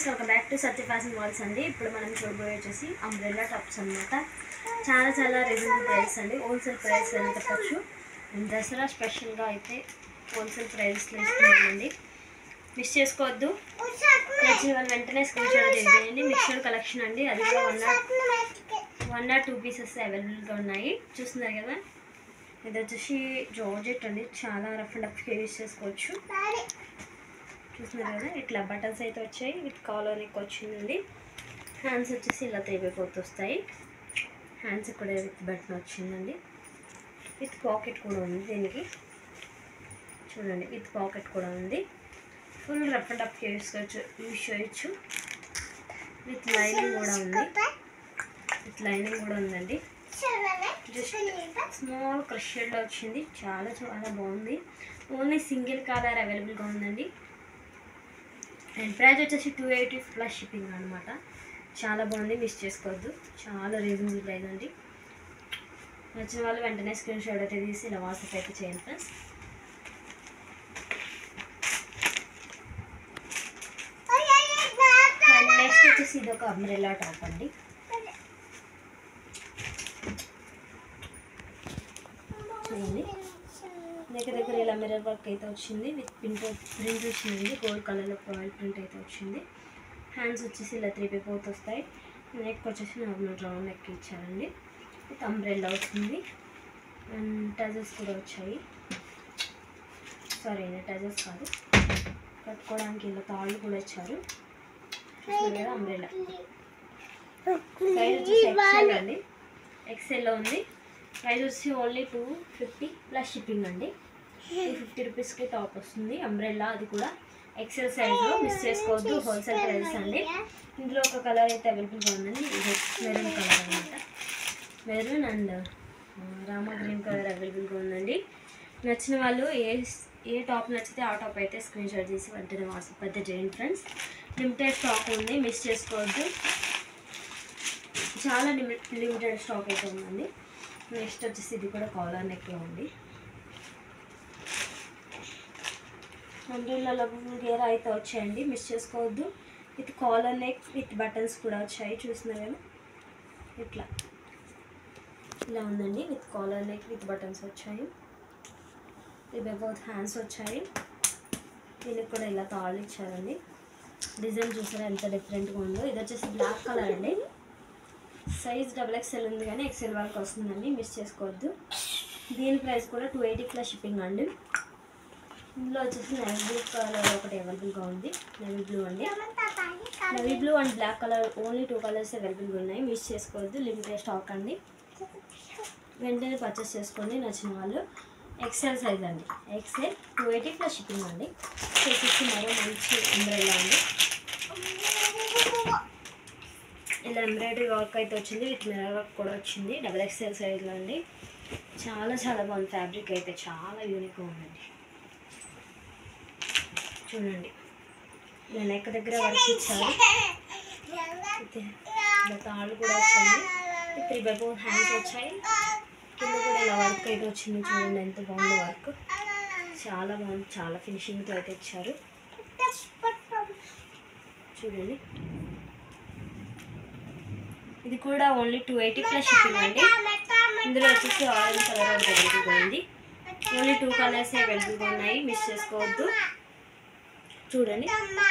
friends welcome back to Satya fashion malls అండి ఇప్పుడు మనం చూడబోయే వచ్చేసి అంబ్రెల్లా టాప్స్ అన్నమాట చాలా చాలా రీజనబుల్ ప్రైస్ అండి హోల్సేల్ ప్రైస్ అని చెప్పచ్చు దసరా స్పెషల్గా అయితే హోల్సేల్ ప్రైస్లో ఇస్తున్నామండి మిస్ చేసుకోవద్దు నచ్చిన వాళ్ళు వెంటనే స్క్రీన్ షాట్ చేయండి మిక్స్డ్ కలెక్షన్ అండి అది కూడా one not one not two pieces అవైలబుల్గా ఉన్నాయి చూస్తున్నారు కదా ఇది వచ్చేసి జార్జెట్ అండి చాలా రఫ్ అండ్ రఫ్గా యూస్ చేసుకోవచ్చు చూస్తున్నారు కదా ఇట్లా బటన్స్ అయితే వచ్చాయి విత్ కాలర్ నెక్ వచ్చిందండి హ్యాండ్స్ వచ్చేసి ఇలా తేలిపోతూ వస్తాయి హ్యాండ్స్ కూడా విత్ బటన్ వచ్చిందండి విత్ పాకెట్ కూడా ఉంది దీనికి చూడండి విత్ పాకెట్ కూడా ఉంది ఫుల్ రఫ్ అండ్ రఫ్ చేసుకోవచ్చు యూస్ చేయొచ్చు విత్ లైనింగ్ కూడా ఉంది విత్ లైనింగ్ కూడా ఉందండి జస్ట్ స్మాల్ క్రష్ షేడ్లో వచ్చింది చాలా చాలా బాగుంది ఓన్లీ సింగిల్ కలర్ అవైలబుల్గా ఉందండి అండ్ ప్రైస్ వచ్చేసి టూ ఎయిటీ ప్లస్ షిప్పింగ్ అనమాట చాలా బాగుంది మిస్ చేసుకోవద్దు చాలా రీజనబుల్ ప్రైస్ అండి నచ్చిన వాళ్ళు వెంటనే స్క్రీన్ షాట్ అయితే తీసి ఇలా వాట్సాప్ అయితే చేయండి ఫ్రెండ్స్ అండ్ నెక్స్ట్ వచ్చేసి ఇది ఒక అంబ్రెల్లా టాప్ అండి చూడండి దగ్గర దగ్గర ఇలా మిర్రర్ వర్క్ అయితే వచ్చింది విత్ ప్రింట్ ప్రింట్ వచ్చింది గోల్డ్ కలర్లో ప్రాయిల్ ప్రింట్ అయితే వచ్చింది హ్యాండ్స్ వచ్చేసి ఇలా త్రీ పోత్ వస్తాయి నెక్ వచ్చేసి నార్మల్ రౌండ్ నెక్ ఇచ్చారండి విత్ అంబ్రెల్లా వచ్చింది అండ్ టజెస్ కూడా వచ్చాయి సారీ టజెస్ కాదు కట్టుకోవడానికి ఇలా తాళ్ళు కూడా ఇచ్చారు చూస్తున్నారు కదా అంబ్రెల్లా సైజ్ వచ్చేసి ఎక్సెల్ అండి ఎక్సెల్లో ఉంది ప్రైస్ వచ్చి only two fifty plus shipping అండి టూ ఫిఫ్టీ రూపీస్కి టాప్ వస్తుంది అంబ్రెల్లా అది కూడా ఎక్సెల్ సైజ్లో మిస్ చేసుకోవద్దు హోల్సేల్ ప్రైస్ అండి ఇందులో ఒక కలర్ అయితే అవైలబుల్గా ఉందండి ఇది మెరూన్ కలర్ అనమాట maroon and Rama green colour అవైలబుల్గా ఉందండి నచ్చిన వాళ్ళు ఏ ఏ టాప్ నచ్చితే ఆ టాప్ అయితే స్క్రీన్ షాట్ తీసి వెంటనే వాట్సాప్ అయితే చేయండి ఫ్రెండ్స్ లిమిటెడ్ స్టాక్ ఉంది మిస్ చేసుకోవద్దు చాలా లిమిట్ లిమిటెడ్ స్టాక్ అయితే ఉందండి నెక్స్ట్ వచ్చేసి ఇది కూడా కాలర్ నెక్లో ఉంది అంబ్రెల్లాలో గేర్ అయితే వచ్చాయండి మిస్ చేసుకోవద్దు with collar neck with buttons కూడా వచ్చాయి చూస్తున్నారు కదా ఇట్లా ఇలా ఉందండి with collar neck with buttons వచ్చాయి ఇవి అబౌట్ హ్యాండ్స్ వచ్చాయి దీనికి కూడా ఇలా తాళ్ళు ఇచ్చారండి డిజైన్ చూసారా ఎంత డిఫరెంట్గా ఉందో ఇది వచ్చేసి బ్లాక్ కలర్ అండి సైజ్ డబుల్ ఎక్స్ఎల్ ఉంది కానీ ఎక్స్ఎల్ వరకు వస్తుందండి మిస్ చేసుకోవద్దు దీని ప్రైస్ కూడా టూ ఎయిటీ ప్లస్ షిప్పింగ్ అండి ఇందులో వచ్చేసి నవీ బ్లూ కలర్ ఒకటి అవైలబుల్గా ఉంది నవీ బ్లూ అండి navy blue and black colour only two colours అవైలబుల్గా ఉన్నాయి మిస్ చేసుకోవద్దు లిమిటెడ్ స్టాక్ అండి వెంటనే పర్చేస్ చేసుకోండి నచ్చిన వాళ్ళు ఎక్సెల్ సైజ్ అండి XL two eighty plus shipping అండి వచ్చేసి మరో మంచి అంబ్రెల్లా అండి ఇలా ఎంబ్రాయిడరీ వర్క్ అయితే వచ్చింది విత్ మిర్రర్ వర్క్ కూడా వచ్చింది డబల్ ఎక్స్ఎల్ సైజ్లో అండి చాలా చాలా బాగుంది ఫ్యాబ్రిక్ అయితే చాలా యూనిక్గా ఉందండి చూడండి ఇలా నెక్ దగ్గర వర్క్ ఇచ్చారు అయితే ఇలా తాళ్ళు కూడా వచ్చాయి త్రీ బై ఫోర్ హ్యాండ్స్ వచ్చాయి కింద కూడా ఇలా వర్క్ అయితే వచ్చింది చూడండి ఎంత బాగుంది వర్క్ చాలా బాగుంది చాలా ఫినిషింగ్తో అయితే ఇచ్చారు చూడండి ఇది కూడా only two eighty plus shipping అండి ఇందులో వచ్చేసి ఆరెంజ్ కలర్ ఒకటి అవైలబుల్గా ఉంది ఓన్లీ టూ కలర్స్ అవైలబుల్గా ఉన్నాయి మిస్ చేసుకోవద్దు చూడండి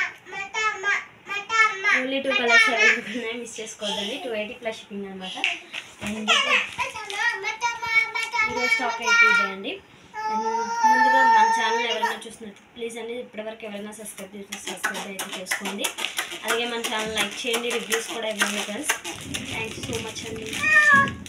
ఓన్లీ టూ కలర్స్ అవైలబుల్గా ఉన్నాయి మిస్ చేసుకోవద్దండి టూ ఎయిటీ ప్లస్ షిప్పింగ్ అనమాట అండ్ ఇదే స్టాక్ అయితే ఇదేయండి అండ్ ముందుగా మన ఛానల్ ఎవరైనా చూసినట్టు ప్లీజ్ అండి ఇప్పటివరకు ఎవరైనా సబ్స్క్రైబ్ చేసి సబ్స్క్రైబ్ అయితే చేసుకోండి అలాగే మన ఛానల్ లైక్ చేయండి రివ్యూస్ కూడా ఇవ్వండి friends thank you so much అండి